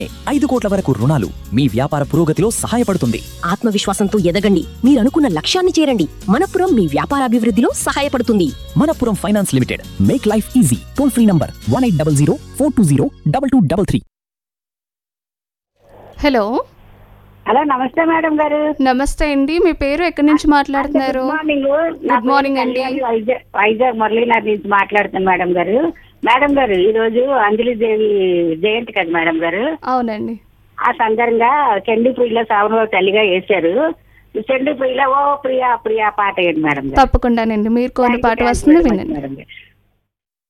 ఐదు కోట్ల వరకు రుణాలు మీ వ్యాపార పురోగతిలో సహాయపడుతుంది ఆత్మవిశ్వాసంతో ఎదగండి మీరు అనుకున్న లక్ష్యాన్ని చేరండి మనపురం మీ వ్యాపారాభివృద్ధిలో సహాయపడుతుంది Manappuram finance limited make life easy toll free number one eight double zero four two zero double two double three hello hello నమస్తే మేడం గారు నమస్తే అండి మీ పేరు ఎక్కడి నుంచి మాట్లాడుతున్నారు గుడ్ మార్నింగ్ నా గుడ్ మార్నింగ్ పేరు అండి. కళ్యాణి, వైజాగ్ వైజాగ్ మురళీనగర్ నుంచి మాట్లాడుతాను మేడం గారు మేడం గారు ఈ రోజు అంజలి దేవి జయంతి కదా మేడం గారు అవునండి ఆ సందర్భంగా చెండు ప్రియుల సావనరావు తల్లిగా వేశారు చెండు ప్రియుల ఓ ప్రియా ప్రియా పాట వేయండి మేడం గారు తప్పకుండానండి మీరు కోరిన పాట వస్తుంది వినండి మేడం గారు